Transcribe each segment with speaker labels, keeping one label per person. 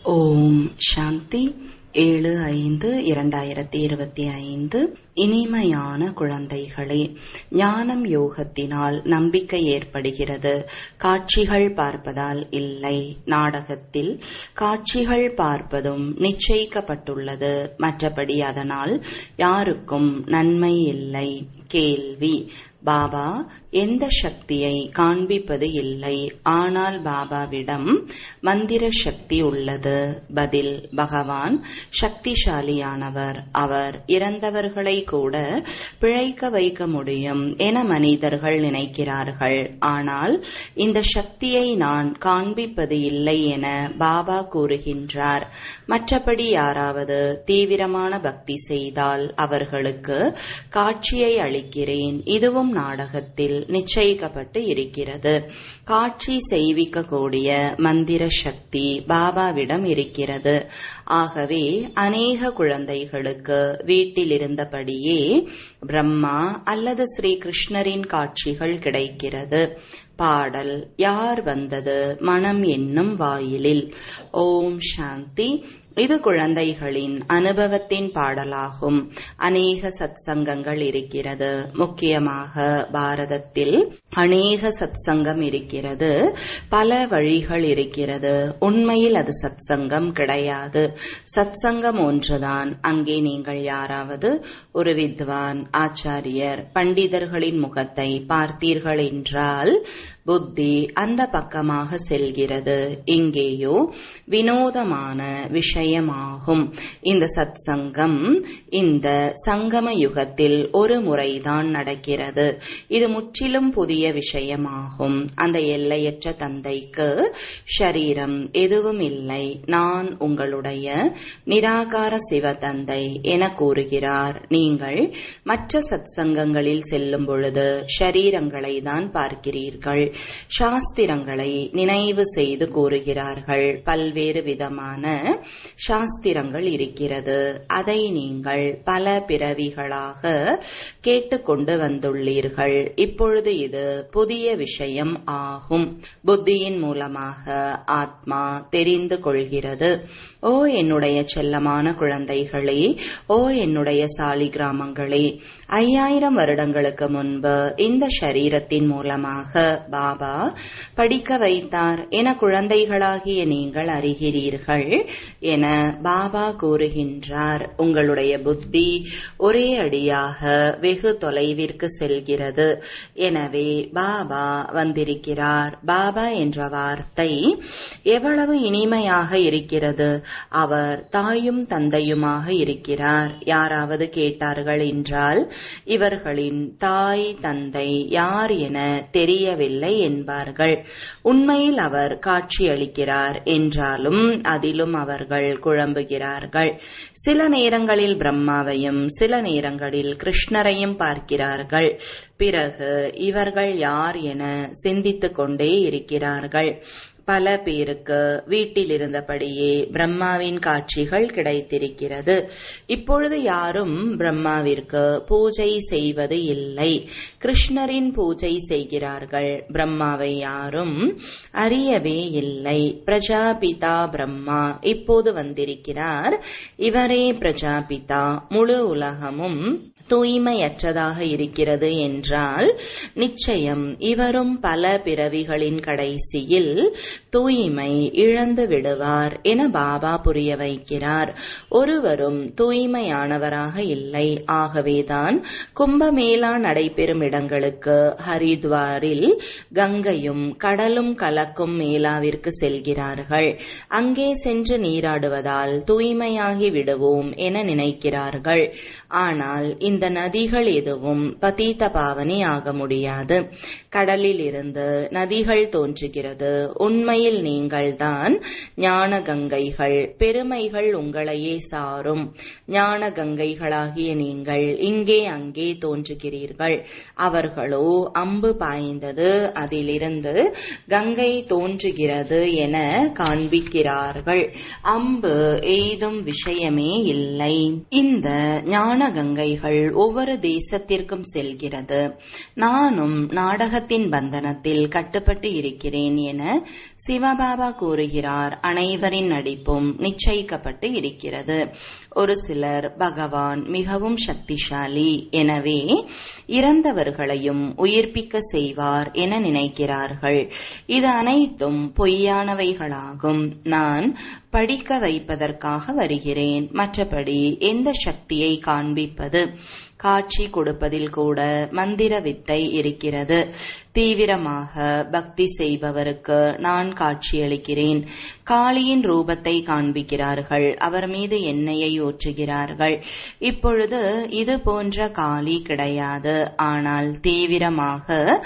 Speaker 1: ஓம் சாந்தி ஏழு ஐந்து இரண்டாயிரத்தி இருபத்தி ஐந்து இனிமையான குழந்தைகளே ஞானம் யோகத்தினால் நம்பிக்கை ஏற்படுகிறது காட்சிகள் பார்ப்பதால் இல்லை நாடகத்தில் காட்சிகள் பார்ப்பதும் நிச்சயிக்கப்பட்டுள்ளது மற்றபடி அதனால் யாருக்கும் நன்மை இல்லை கேள்வி பாபா எந்த சக்தியை காண்பிப்பது இல்லை ஆனால் பாபாவிடம் மந்திர சக்தி உள்ளது பதில் பகவான் சக்திசாலியானவர் அவர் இறந்தவர்களை கூட பிழைக்க வைக்க முடியும் என மனிதர்கள் நினைக்கிறார்கள் ஆனால் இந்த சக்தியை நான் காண்பிப்பது இல்லை என பாபா கூறுகின்றார் மற்றபடி யாராவது தீவிரமான பக்தி செய்தால் அவர்களுக்கு காட்சியை அளிக்கிறேன் இதுவும் நாடகத்தில் நிச்சயிக்கப்பட்டு இருக்கிறது காட்சி செய்விக்கக்கூடிய மந்திர சக்தி பாபாவிடம் இருக்கிறது ஆகவே அநேக குழந்தைகளுக்கு வீட்டில் இருந்தபடியே பிரம்மா அல்லது ஸ்ரீ கிருஷ்ணரின் காட்சிகள் கிடைக்கிறது பாடல் யார் வந்தது மனம் என்னும் வாயிலில் ஓம் சாந்தி இது குழந்தைகளின் அனுபவத்தின் பாடலாகும் அநேக சத் சங்கங்கள் இருக்கிறது முக்கியமாக பாரதத்தில் அநேக சத் சங்கம் இருக்கிறது பல வழிகள் இருக்கிறது உண்மையில் அது சத் சங்கம் கிடையாது சத் சங்கம் ஒன்றுதான் அங்கே நீங்கள் யாராவது ஒரு வித்வான் ஆச்சாரியர் பண்டிதர்களின் முகத்தை பார்த்தீர்கள் என்றால் புத்தி அந்த பக்கமாக செல்கிறது இங்கேயோ வினோதமான விஷயமாகும் இந்த சத் சங்கம் இந்த சங்கம யுகத்தில் ஒரு முறைதான் நடக்கிறது இது முற்றிலும் புதிய விஷயமாகும் அந்த எல்லையற்ற தந்தைக்கு ஷரீரம் எதுவும் இல்லை நான் உங்களுடைய நிராகார சிவ தந்தை என கூறுகிறார் நீங்கள் மற்ற சத் சங்கங்களில் செல்லும் பொழுது ஷரீரங்களை தான் பார்க்கிறீர்கள் சாஸ்திரங்களை நினைவு செய்து கூறுகிறார்கள் பல்வேறு விதமான சாஸ்திரங்கள் இருக்கிறது அதை நீங்கள் பல பிறவிகளாக கேட்டுக்கொண்டு வந்துள்ளீர்கள் இப்பொழுது இது புதிய விஷயம் ஆகும் புத்தியின் மூலமாக ஆத்மா தெரிந்து கொள்கிறது ஓ என்னுடைய செல்லமான குழந்தைகளே ஓ என்னுடைய சாலி கிராமங்களே ஐயாயிரம் வருடங்களுக்கு முன்பு இந்த ஷரீரத்தின் மூலமாக பாபா படிக்க வைத்தார் என குழந்தைகளாகிய நீங்கள் அறிகிறீர்கள் என பாபா கூறுகின்றார் உங்களுடைய புத்தி ஒரே அடியாக வெகு தொலைவிற்கு செல்கிறது எனவே பாபா வந்திருக்கிறார் பாபா என்ற வார்த்தை எவ்வளவு இனிமையாக இருக்கிறது அவர் தாயும் தந்தையுமாக இருக்கிறார் யாராவது கேட்டார்கள் என்றால் இவர்களின் தாய் தந்தை யார் என தெரியவில்லை என்பார்கள் உண்மையில் அவர் காட்சியளிக்கிறார் என்றாலும் அதிலும் அவர்கள் குழம்புகிறார்கள் சில நேரங்களில் பிரம்மாவையும் சில நேரங்களில் கிருஷ்ணரையும் பார்க்கிறார்கள் பிறகு இவர்கள் யார் என சிந்தித்துக் கொண்டே இருக்கிறார்கள் பல பேருக்கு வீட்டில் இருந்தபடியே பிரம்மாவின் காட்சிகள் கிடைத்திருக்கிறது இப்பொழுது யாரும் பிரம்மாவிற்கு பூஜை செய்வது இல்லை கிருஷ்ணரின் பூஜை செய்கிறார்கள் பிரம்மாவை யாரும் அறியவே இல்லை பிரஜாபிதா பிரம்மா இப்போது வந்திருக்கிறார் இவரே பிரஜாபிதா முழு உலகமும் தூய்மையற்றதாக இருக்கிறது என்றால் நிச்சயம் இவரும் பல பிறவிகளின் கடைசியில் தூய்மை இழந்து விடுவார் என பாபா புரிய வைக்கிறார் ஒருவரும் தூய்மையானவராக இல்லை ஆகவேதான் கும்பமேளா நடைபெறும் இடங்களுக்கு ஹரித்வாரில் கங்கையும் கடலும் கலக்கும் மேலாவிற்கு செல்கிறார்கள் அங்கே சென்று நீராடுவதால் தூய்மையாகி விடுவோம் என நினைக்கிறார்கள் ஆனால் இந்த இந்த நதிகள் எதுவும் பதீத பாவனை ஆக முடியாது கடலில் இருந்து நதிகள் தோன்றுகிறது உண்மையில் நீங்கள்தான் ஞான கங்கைகள் பெருமைகள் உங்களையே சாரும் ஞான கங்கைகளாகிய நீங்கள் இங்கே அங்கே தோன்றுகிறீர்கள் அவர்களோ அம்பு பாய்ந்தது அதிலிருந்து கங்கை தோன்றுகிறது என காண்பிக்கிறார்கள் அம்பு எய்தும் விஷயமே இல்லை இந்த ஞான கங்கைகள் ஒவ்வொரு தேசத்திற்கும் செல்கிறது நானும் நாடகத்தின் பந்தனத்தில் கட்டுப்பட்டு இருக்கிறேன் என சிவபாபா கூறுகிறார் அனைவரின் நடிப்பும் நிச்சயிக்கப்பட்டு இருக்கிறது ஒரு சிலர் பகவான் மிகவும் சக்திசாலி எனவே இறந்தவர்களையும் உயிர்ப்பிக்க செய்வார் என நினைக்கிறார்கள் இது அனைத்தும் பொய்யானவைகளாகும் நான் படிக்க வைப்பதற்காக வருகிறேன் மற்றபடி எந்த சக்தியை காண்பிப்பது காட்சி கொடுப்பதில் கூட மந்திர வித்தை இருக்கிறது தீவிரமாக பக்தி செய்பவருக்கு நான் காட்சியளிக்கிறேன் காளியின் ரூபத்தை காண்பிக்கிறார்கள் அவர் மீது எண்ணெயை ஊற்றுகிறார்கள் இப்பொழுது இது போன்ற காளி கிடையாது ஆனால் தீவிரமாக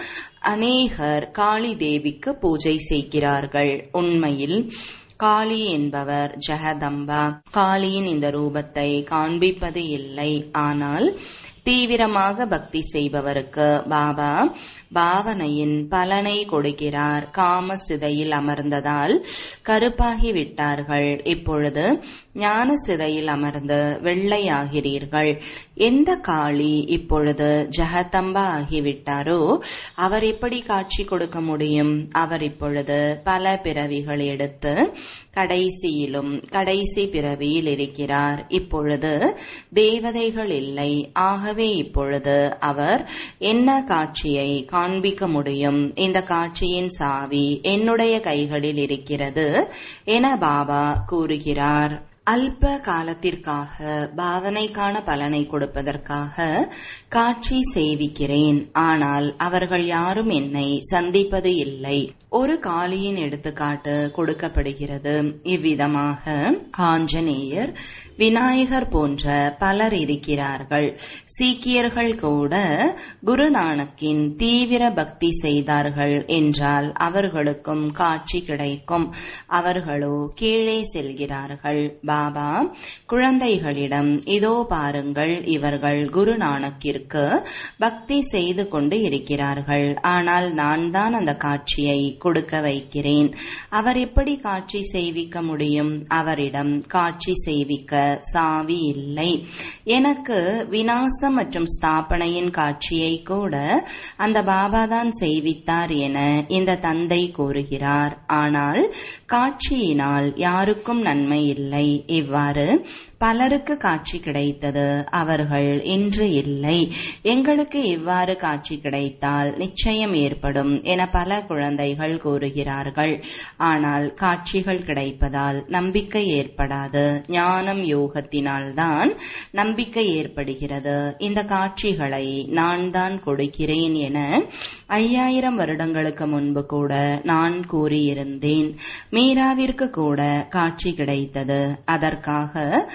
Speaker 1: அநேகர் காளி தேவிக்கு பூஜை செய்கிறார்கள் உண்மையில் காளி என்பவர் ஜெகதம்பா காளியின் இந்த ரூபத்தை காண்பிப்பது இல்லை ஆனால் தீவிரமாக பக்தி செய்பவருக்கு பாபா பாவனையின் பலனை கொடுக்கிறார் காம சிதையில் அமர்ந்ததால் கருப்பாகி விட்டார்கள் இப்பொழுது ஞான சிதையில் அமர்ந்து வெள்ளையாகிறீர்கள் எந்த காளி இப்பொழுது ஜெகதம்பா ஆகிவிட்டாரோ அவர் எப்படி காட்சி கொடுக்க முடியும் அவர் இப்பொழுது பல பிறவிகள் எடுத்து கடைசியிலும் கடைசி பிறவியில் இருக்கிறார் இப்பொழுது தேவதைகள் இல்லை ஆகவே இப்பொழுது அவர் என்ன காட்சியை காண்பிக்க முடியும் இந்த காட்சியின் சாவி என்னுடைய கைகளில் இருக்கிறது என பாபா கூறுகிறார் அல்ப காலத்திற்காக பாவனைக்கான பலனை கொடுப்பதற்காக காட்சி சேவிக்கிறேன் ஆனால் அவர்கள் யாரும் என்னை சந்திப்பது இல்லை ஒரு காளியின் எடுத்துக்காட்டு கொடுக்கப்படுகிறது இவ்விதமாக ஆஞ்சநேயர் விநாயகர் போன்ற பலர் இருக்கிறார்கள் சீக்கியர்கள் கூட குருநானக்கின் தீவிர பக்தி செய்தார்கள் என்றால் அவர்களுக்கும் காட்சி கிடைக்கும் அவர்களோ கீழே செல்கிறார்கள் பாபா குழந்தைகளிடம் இதோ பாருங்கள் இவர்கள் குருநானக்கிற்கு பக்தி செய்து கொண்டு இருக்கிறார்கள் ஆனால் நான் தான் அந்த காட்சியை கொடுக்க வைக்கிறேன் அவர் எப்படி காட்சி செய்விக்க முடியும் அவரிடம் காட்சி செய்விக்க சாவி இல்லை எனக்கு வினாசம் மற்றும் ஸ்தாபனையின் காட்சியை கூட அந்த பாபா தான் செய்வித்தார் என இந்த தந்தை கூறுகிறார் ஆனால் காட்சியினால் யாருக்கும் நன்மை இல்லை இவ்வாறு பலருக்கு காட்சி கிடைத்தது அவர்கள் இன்று இல்லை எங்களுக்கு இவ்வாறு காட்சி கிடைத்தால் நிச்சயம் ஏற்படும் என பல குழந்தைகள் கூறுகிறார்கள் ஆனால் காட்சிகள் கிடைப்பதால் நம்பிக்கை ஏற்படாது ஞானம் யோகத்தினால் தான் நம்பிக்கை ஏற்படுகிறது இந்த காட்சிகளை நான் தான் கொடுக்கிறேன் என ஐயாயிரம் வருடங்களுக்கு முன்பு கூட நான் கூறியிருந்தேன் மீராவிற்கு கூட காட்சி கிடைத்தது அதற்காக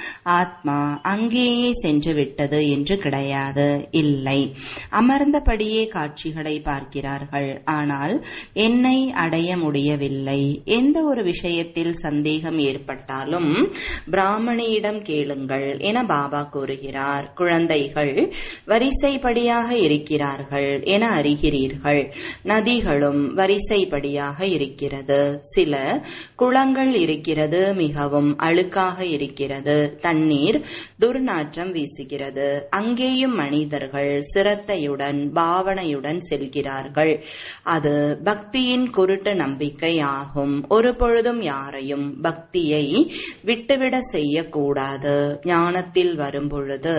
Speaker 1: ஆத்மா அங்கேயே சென்று விட்டது என்று கிடையாது இல்லை அமர்ந்தபடியே காட்சிகளை பார்க்கிறார்கள் ஆனால் என்னை அடைய முடியவில்லை எந்த ஒரு விஷயத்தில் சந்தேகம் ஏற்பட்டாலும் பிராமணியிடம் கேளுங்கள் என பாபா கூறுகிறார் குழந்தைகள் வரிசைப்படியாக இருக்கிறார்கள் என அறிகிறீர்கள் நதிகளும் வரிசைப்படியாக இருக்கிறது சில குளங்கள் இருக்கிறது மிகவும் அழுக்காக இருக்கிறது தண்ணீர் துர்நாற்றம் வீசுகிறது அங்கேயும் மனிதர்கள் சிரத்தையுடன் பாவனையுடன் செல்கிறார்கள் அது பக்தியின் குருட்டு நம்பிக்கை ஆகும் ஒரு பொழுதும் யாரையும் பக்தியை விட்டுவிட செய்யக்கூடாது ஞானத்தில் வரும்பொழுது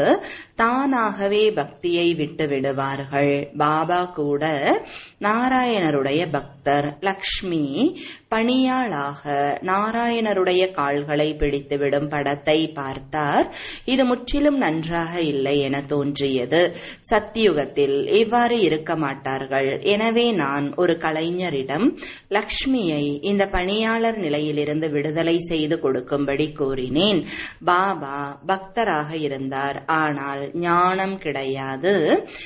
Speaker 1: தானாகவே பக்தியை விட்டு விடுவார்கள் பாபா கூட நாராயணருடைய பக்தர் லக்ஷ்மி பணியாளாக நாராயணருடைய கால்களை பிடித்துவிடும் படத்தை பார்த்தார் இது முற்றிலும் நன்றாக இல்லை என தோன்றியது சத்தியுகத்தில் இவ்வாறு இருக்க மாட்டார்கள் எனவே நான் ஒரு கலைஞரிடம் லக்ஷ்மியை இந்த பணியாளர் நிலையிலிருந்து விடுதலை செய்து கொடுக்கும்படி கூறினேன் பாபா பக்தராக இருந்தார் ஆனால் ஞானம் கிடையாது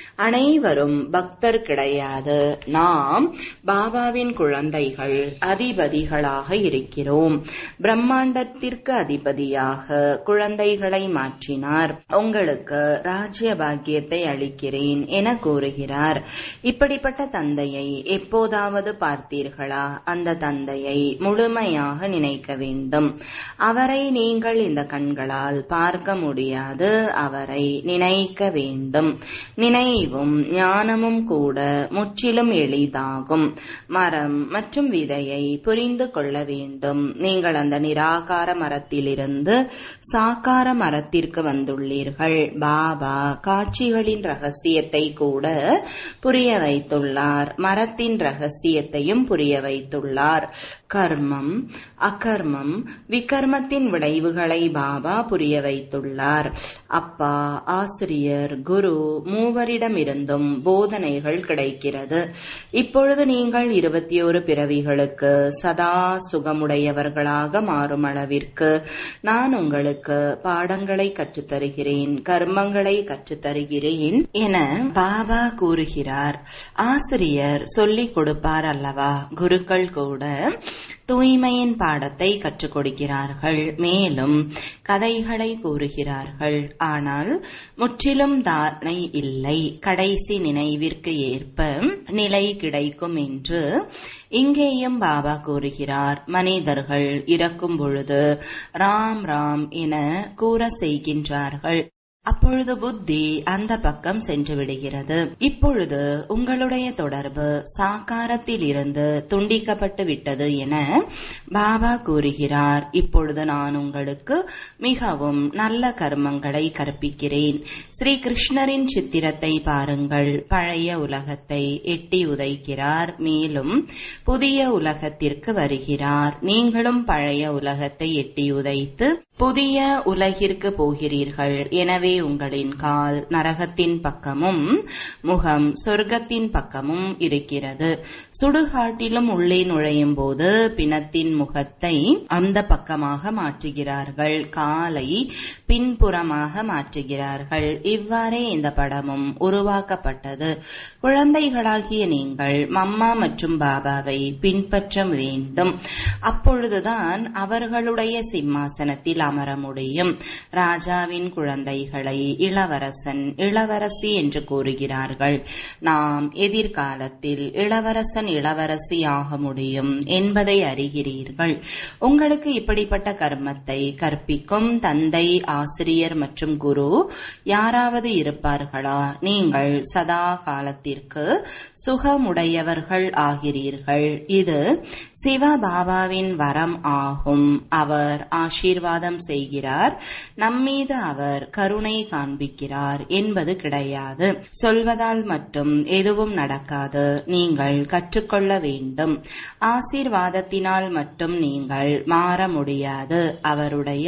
Speaker 1: அனைவரும் பக்தர் கிடையாது நாம் பாபாவின் குழந்தைகள் அதி அதிபதிகளாக இருக்கிறோம் பிரம்மாண்டத்திற்கு அதிபதியாக குழந்தைகளை மாற்றினார் உங்களுக்கு ராஜ்ய பாக்கியத்தை அளிக்கிறேன் என கூறுகிறார் இப்படிப்பட்ட தந்தையை எப்போதாவது பார்த்தீர்களா அந்த தந்தையை முழுமையாக நினைக்க வேண்டும் அவரை நீங்கள் இந்த கண்களால் பார்க்க முடியாது அவரை நினைக்க வேண்டும் நினைவும் ஞானமும் கூட முற்றிலும் எளிதாகும் மரம் மற்றும் விதையை புரிந்து கொள்ள வேண்டும் நீங்கள் அந்த நிராகார மரத்திலிருந்து சாக்கார மரத்திற்கு வந்துள்ளீர்கள் பாபா காட்சிகளின் ரகசியத்தை கூட புரிய வைத்துள்ளார் மரத்தின் ரகசியத்தையும் புரிய வைத்துள்ளார் கர்மம் அகர்மம் விகர்மத்தின் விளைவுகளை பாபா புரிய வைத்துள்ளார் அப்பா ஆசிரியர் குரு மூவரிடமிருந்தும் போதனைகள் கிடைக்கிறது இப்பொழுது நீங்கள் இருபத்தி ஒரு பிறவிகளுக்கு சதா சுகமுடையவர்களாக மாறும் அளவிற்கு நான் உங்களுக்கு பாடங்களை கற்றுத்தருகிறேன் கர்மங்களை கற்றுத்தருகிறேன் என பாபா கூறுகிறார் ஆசிரியர் சொல்லிக் கொடுப்பார் அல்லவா குருக்கள் கூட தூய்மையின் பாடத்தை கற்றுக் கொடுக்கிறார்கள் மேலும் கதைகளை கூறுகிறார்கள் ஆனால் முற்றிலும் தாரணை இல்லை கடைசி நினைவிற்கு ஏற்ப நிலை கிடைக்கும் என்று இங்கேயும் பாபா கூறுகிறார் மனிதர்கள் இறக்கும் பொழுது ராம் ராம் என கூற செய்கின்றார்கள் அப்பொழுது புத்தி அந்த பக்கம் சென்று விடுகிறது இப்பொழுது உங்களுடைய தொடர்பு சாக்காரத்தில் இருந்து துண்டிக்கப்பட்டு விட்டது என பாபா கூறுகிறார் இப்பொழுது நான் உங்களுக்கு மிகவும் நல்ல கர்மங்களை கற்பிக்கிறேன் ஸ்ரீ கிருஷ்ணரின் சித்திரத்தை பாருங்கள் பழைய உலகத்தை எட்டி உதைக்கிறார் மேலும் புதிய உலகத்திற்கு வருகிறார் நீங்களும் பழைய உலகத்தை எட்டி உதைத்து புதிய உலகிற்கு போகிறீர்கள் எனவே உங்களின் கால் நரகத்தின் பக்கமும் முகம் சொர்க்கத்தின் பக்கமும் இருக்கிறது சுடுகாட்டிலும் உள்ளே நுழையும் போது பிணத்தின் முகத்தை அந்த பக்கமாக மாற்றுகிறார்கள் காலை பின்புறமாக மாற்றுகிறார்கள் இவ்வாறே இந்த படமும் உருவாக்கப்பட்டது குழந்தைகளாகிய நீங்கள் மம்மா மற்றும் பாபாவை பின்பற்ற வேண்டும் அப்பொழுதுதான் அவர்களுடைய சிம்மாசனத்தில் அமர முடியும் ராஜாவின் குழந்தைகளை இளவரசன் இளவரசி என்று கூறுகிறார்கள் நாம் எதிர்காலத்தில் இளவரசன் இளவரசி ஆக முடியும் என்பதை அறிகிறீர்கள் உங்களுக்கு இப்படிப்பட்ட கர்மத்தை கற்பிக்கும் தந்தை ஆசிரியர் மற்றும் குரு யாராவது இருப்பார்களா நீங்கள் சதா காலத்திற்கு சுகமுடையவர்கள் ஆகிறீர்கள் இது சிவபாபாவின் வரம் ஆகும் அவர் ஆசீர்வாதம் செய்கிறார் நம்மீது அவர் கருணை காண்பிக்கிறார் என்பது கிடையாது சொல்வதால் மட்டும் எதுவும் நடக்காது நீங்கள் கற்றுக்கொள்ள வேண்டும் ஆசீர்வாதத்தினால் மட்டும் நீங்கள் மாற முடியாது அவருடைய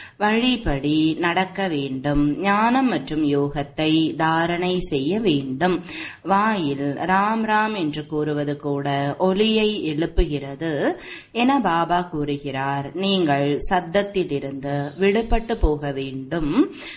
Speaker 1: வழிபடி நடக்க வேண்டும் ஞானம் மற்றும் யோகத்தை தாரணை செய்ய வேண்டும் வாயில் ராம் ராம் என்று கூறுவது கூட ஒலியை எழுப்புகிறது என பாபா கூறுகிறார் நீங்கள் சத்தத்திலிருந்து விடுபட்டு போக வேண்டும்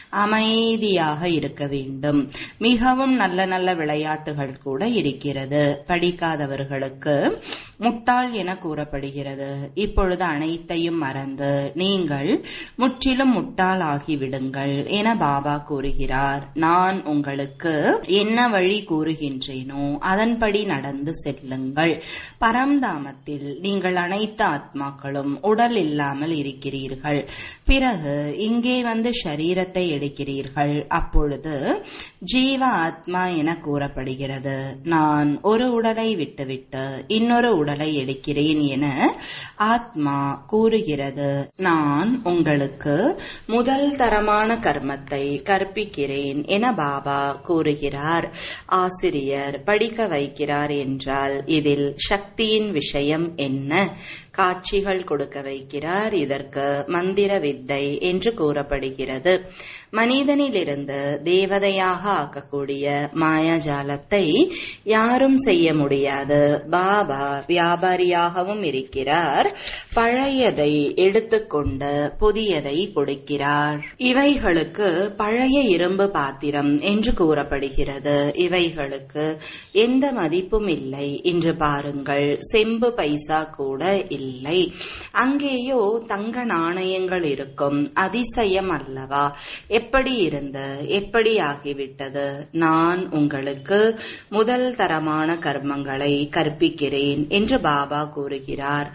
Speaker 1: அமைதியாக இருக்க வேண்டும் மிகவும் நல்ல நல்ல விளையாட்டுகள் கூட இருக்கிறது படிக்காதவர்களுக்கு முட்டாள் என கூறப்படுகிறது இப்பொழுது அனைத்தையும் மறந்து நீங்கள் முற்றிலும் முட்டாள் ஆகிவிடுங்கள் என பாபா கூறுகிறார் நான் உங்களுக்கு என்ன வழி கூறுகின்றேனோ அதன்படி நடந்து செல்லுங்கள் பரம்தாமத்தில் நீங்கள் அனைத்து ஆத்மாக்களும் உடல் இல்லாமல் இருக்கிறீர்கள் பிறகு இங்கே வந்து ஷரீரத்தை எடுக்கிறீர்கள் அப்பொழுது ஜீவ ஆத்மா என கூறப்படுகிறது நான் ஒரு உடலை விட்டுவிட்டு இன்னொரு உடலை எடுக்கிறேன் என ஆத்மா கூறுகிறது நான் உங்களுக்கு முதல் தரமான கர்மத்தை கற்பிக்கிறேன் என பாபா கூறுகிறார் ஆசிரியர் படிக்க வைக்கிறார் என்றால் இதில் சக்தியின் விஷயம் என்ன காட்சிகள் கொடுக்க வைக்கிறார் இதற்கு மந்திர வித்தை என்று கூறப்படுகிறது மனிதனிலிருந்து தேவதையாக ஆக்கக்கூடிய மாயாஜாலத்தை யாரும் செய்ய முடியாது பாபா வியாபாரியாகவும் இருக்கிறார் பழையதை எடுத்துக்கொண்டு புதியதை கொடுக்கிறார் இவைகளுக்கு பழைய இரும்பு பாத்திரம் என்று கூறப்படுகிறது இவைகளுக்கு எந்த மதிப்பும் இல்லை என்று பாருங்கள் செம்பு பைசா கூட இல்லை அங்கேயோ தங்க நாணயங்கள் இருக்கும் அதிசயம் அல்லவா எப்படி இருந்து எப்படி ஆகிவிட்டது நான் உங்களுக்கு முதல் தரமான கர்மங்களை கற்பிக்கிறேன் என்று பாபா கூறுகிறார்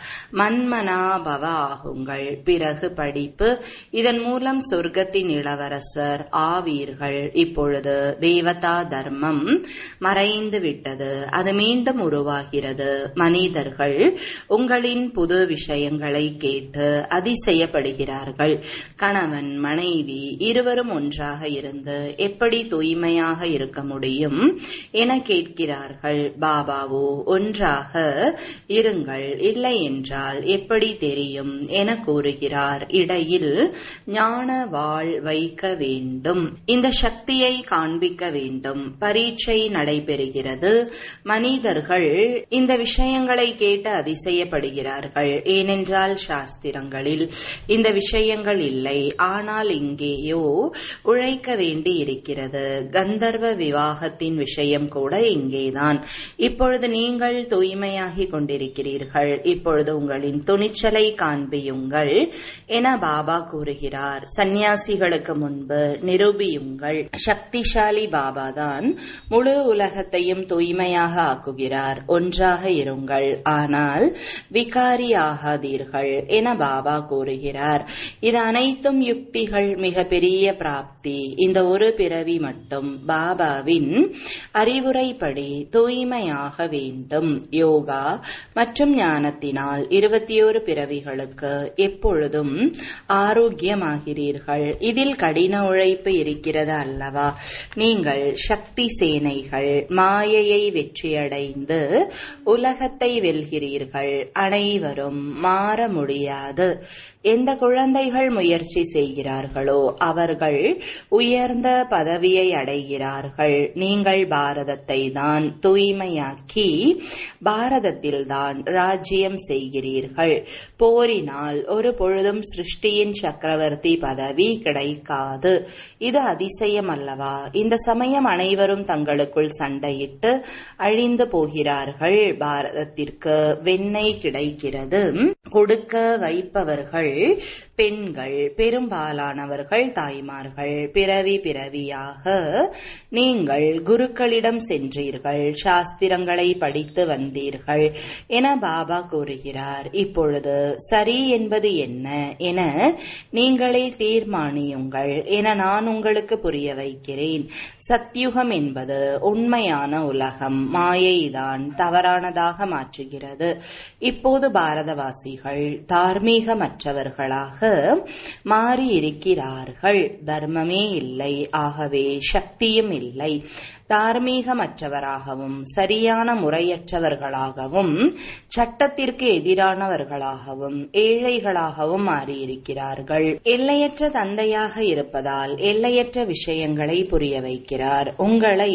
Speaker 1: மன்மனாபவ ஆகுங்கள் பிறகு படிப்பு இதன் மூலம் சொர்க்கத்தின் இளவரசர் ஆவீர்கள் இப்பொழுது தேவதா தர்மம் மறைந்து விட்டது அது மீண்டும் உருவாகிறது மனிதர்கள் உங்களின் புது விஷயங்களை கேட்டு அதிசயப்படுகிறார்கள் கணவன் மனைவி இருவரும் ஒன்றாக இருந்து எப்படி தூய்மையாக இருக்க முடியும் என கேட்கிறார்கள் பாபாவோ ஒன்றாக இருங்கள் இல்லை என்றால் எப்படி தெரியும் என கூறுகிறார் இடையில் ஞான வாழ் வைக்க வேண்டும் இந்த சக்தியை காண்பிக்க வேண்டும் பரீட்சை நடைபெறுகிறது மனிதர்கள் இந்த விஷயங்களை கேட்டு அதிசயப்படுகிறார்கள் ஏனென்றால் சாஸ்திரங்களில் இந்த விஷயங்கள் இல்லை ஆனால் இங்கேயோ உழைக்க வேண்டி இருக்கிறது கந்தர்வ விவாகத்தின் விஷயம் கூட இங்கேதான் இப்பொழுது நீங்கள் தூய்மையாகி கொண்டிருக்கிறீர்கள் இப்பொழுது உங்களின் துணிச்சலை காண்பியுங்கள் என பாபா கூறுகிறார் சந்நியாசிகளுக்கு முன்பு நிரூபியுங்கள் சக்திசாலி பாபா தான் முழு உலகத்தையும் தூய்மையாக ஆக்குகிறார் ஒன்றாக இருங்கள் ஆனால் விகாரி ஆகாதீர்கள் என பாபா கூறுகிறார் இது அனைத்தும் யுக்திகள் மிக பெரிய பிராப்தி இந்த ஒரு பிறவி மட்டும் பாபாவின் அறிவுரைப்படி தூய்மையாக வேண்டும் யோகா மற்றும் ஞானத்தினால் இருபத்தி ஒரு பிறவிகளுக்கு எப்பொழுதும் ஆரோக்கியமாகிறீர்கள் இதில் கடின உழைப்பு இருக்கிறது அல்லவா நீங்கள் சக்தி சேனைகள் மாயையை வெற்றியடைந்து உலகத்தை வெல்கிறீர்கள் அனைவரும் மாற முடியாது எந்த குழந்தைகள் முயற்சி செய்கிறார்களோ அவர்கள் உயர்ந்த பதவியை அடைகிறார்கள் நீங்கள் பாரதத்தை தான் தூய்மையாக்கி பாரதத்தில்தான் ராஜ்யம் செய்கிறீர்கள் போரினால் ஒரு பொழுதும் சிருஷ்டியின் சக்கரவர்த்தி பதவி கிடைக்காது இது அதிசயம் அல்லவா இந்த சமயம் அனைவரும் தங்களுக்குள் சண்டையிட்டு அழிந்து போகிறார்கள் பாரதத்திற்கு வெண்ணெய் கிடைக்கிறது கொடுக்க வைப்பவர்கள் பெண்கள் பெரும்பாலானவர்கள் தாய்மார்கள் பிறவி பிறவியாக நீங்கள் குருக்களிடம் சென்றீர்கள் சாஸ்திரங்களை படித்து வந்தீர்கள் என பாபா கூறுகிறார் இப்பொழுது சரி என்பது என்ன என நீங்களே தீர்மானியுங்கள் என நான் உங்களுக்கு புரிய வைக்கிறேன் சத்யுகம் என்பது உண்மையான உலகம் மாயைதான் தவறானதாக மாற்றுகிறது இப்போது பாரதவாசிகள் தார்மீகமற்றவர்களாக மாறி இருக்கிறார்கள் தர்மமே இல்லை ஆகவே சக்தியும் இல்லை தார்மீகமற்றவராகவும் சரியான முறையற்றவர்களாகவும் சட்டத்திற்கு எதிரானவர்களாகவும் ஏழைகளாகவும் மாறியிருக்கிறார்கள் எல்லையற்ற தந்தையாக இருப்பதால் எல்லையற்ற விஷயங்களை புரிய வைக்கிறார் உங்களை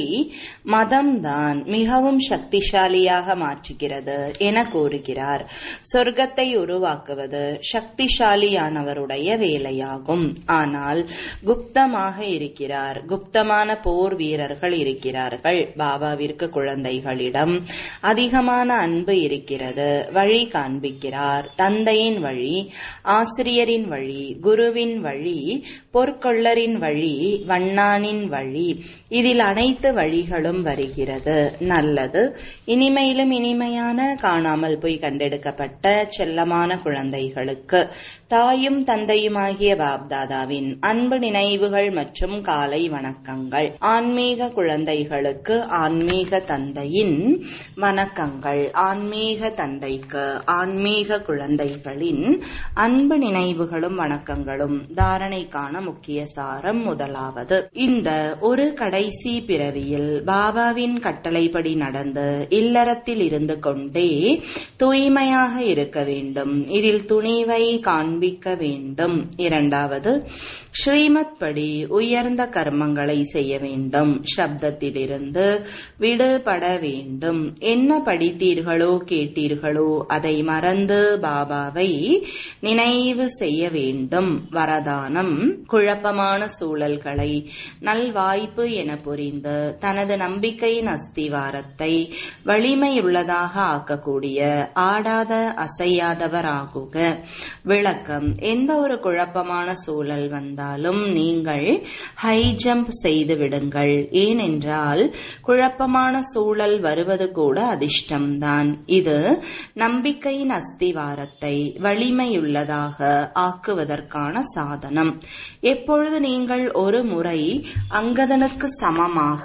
Speaker 1: மதம்தான் மிகவும் சக்திசாலியாக மாற்றுகிறது என கூறுகிறார் சொர்க்கத்தை உருவாக்குவது சக்திசாலியானவருடைய வேலையாகும் ஆனால் குப்தமாக இருக்கிறார் குப்தமான போர் வீரர்கள் இருக்கிறார்கள் பாபாவிற்கு குழந்தைகளிடம் அதிகமான அன்பு இருக்கிறது வழி காண்பிக்கிறார் தந்தையின் வழி ஆசிரியரின் வழி குருவின் வழி பொற்கொள்ளரின் வழி வண்ணானின் வழி இதில் அனைத்து வழிகளும் வருகிறது நல்லது இனிமையிலும் இனிமையான காணாமல் போய் கண்டெடுக்கப்பட்ட செல்லமான குழந்தைகளுக்கு தாயும் தந்தையுமாகிய பாப்தாதாவின் அன்பு நினைவுகள் மற்றும் காலை வணக்கங்கள் ஆன்மீக குழந்தைகளுக்கு ஆன்மீக தந்தையின் வணக்கங்கள் ஆன்மீக தந்தைக்கு ஆன்மீக குழந்தைகளின் அன்பு நினைவுகளும் வணக்கங்களும் தாரணைக்கான முக்கிய சாரம் முதலாவது இந்த ஒரு கடைசி பிறவியில் பாபாவின் கட்டளைப்படி நடந்து இல்லறத்தில் இருந்து கொண்டே தூய்மையாக இருக்க வேண்டும் இதில் துணிவை காண்பிக்க வேண்டும் இரண்டாவது ஸ்ரீமத் படி உயர்ந்த கர்மங்களை செய்ய வேண்டும் சப்தத்திலிருந்து விடுபட வேண்டும் என்ன படித்தீர்களோ கேட்டீர்களோ அதை மறந்து பாபாவை நினைவு செய்ய வேண்டும் வரதானம் குழப்பமான சூழல்களை நல்வாய்ப்பு என புரிந்து தனது நம்பிக்கையின் அஸ்திவாரத்தை வலிமையுள்ளதாக ஆக்கக்கூடிய ஆடாத அசையாதவராகுக விளக்கம் எந்த ஒரு குழப்பமான சூழல் வந்தாலும் நீங்கள் ஹை ஜம்ப் செய்து விடுங்கள் ஏனென்றால் குழப்பமான சூழல் வருவது கூட அதிர்ஷ்டம்தான் இது நம்பிக்கையின் அஸ்திவாரத்தை வலிமையுள்ளதாக ஆக்குவதற்கான சாதனம் எப்பொழுது நீங்கள் ஒரு முறை அங்கதனுக்கு சமமாக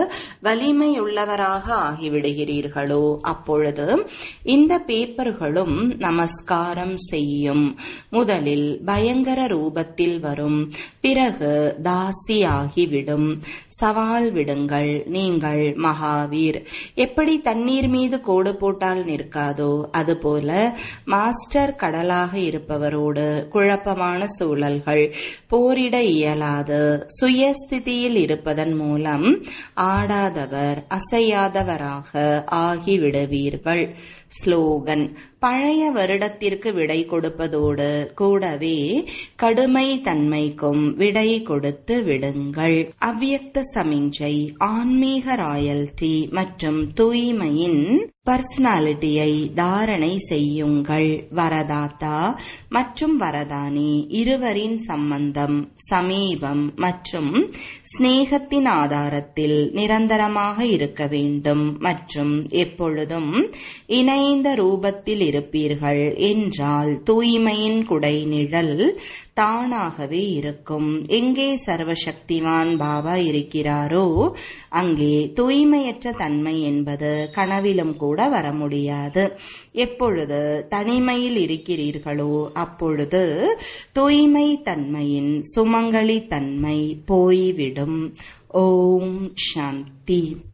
Speaker 1: வலிமையுள்ளவராக ஆகிவிடுகிறீர்களோ அப்பொழுது இந்த பேப்பர்களும் நமஸ்காரம் செய்யும் முதலில் பயங்கர ரூபத்தில் வரும் பிறகு தாசியாகிவிடும் சவால் விடுங்கள் நீங்கள் மகாவீர் எப்படி தண்ணீர் மீது கோடு போட்டால் நிற்காதோ அதுபோல மாஸ்டர் கடலாக இருப்பவரோடு குழப்பமான சூழல்கள் போரிட இயலாது சுயஸ்திதியில் இருப்பதன் மூலம் ஆடாதவர் அசையாதவராக ஆகிவிடுவீர்கள் ஸ்லோகன் பழைய வருடத்திற்கு விடை கொடுப்பதோடு கூடவே கடுமை தன்மைக்கும் விடை கொடுத்து விடுங்கள் அவ்வியக்த சமிஞ்சை ஆன்மீக ராயல்டி மற்றும் தூய்மையின் பர்சனாலிட்டியை தாரணை செய்யுங்கள் வரதாத்தா மற்றும் வரதானி இருவரின் சம்பந்தம் சமீபம் மற்றும் சிநேகத்தின் ஆதாரத்தில் நிரந்தரமாக இருக்க வேண்டும் மற்றும் எப்பொழுதும் இணைந்த ரூபத்தில் இருப்பீர்கள் என்றால் தூய்மையின் குடை நிழல் தானாகவே இருக்கும் எங்கே சர்வசக்திவான் பாபா இருக்கிறாரோ அங்கே தூய்மையற்ற தன்மை என்பது கனவிலும் கூட வர முடியாது எப்பொழுது தனிமையில் இருக்கிறீர்களோ அப்பொழுது தூய்மை தன்மையின் சுமங்கலி தன்மை போய்விடும் ஓம் சாந்தி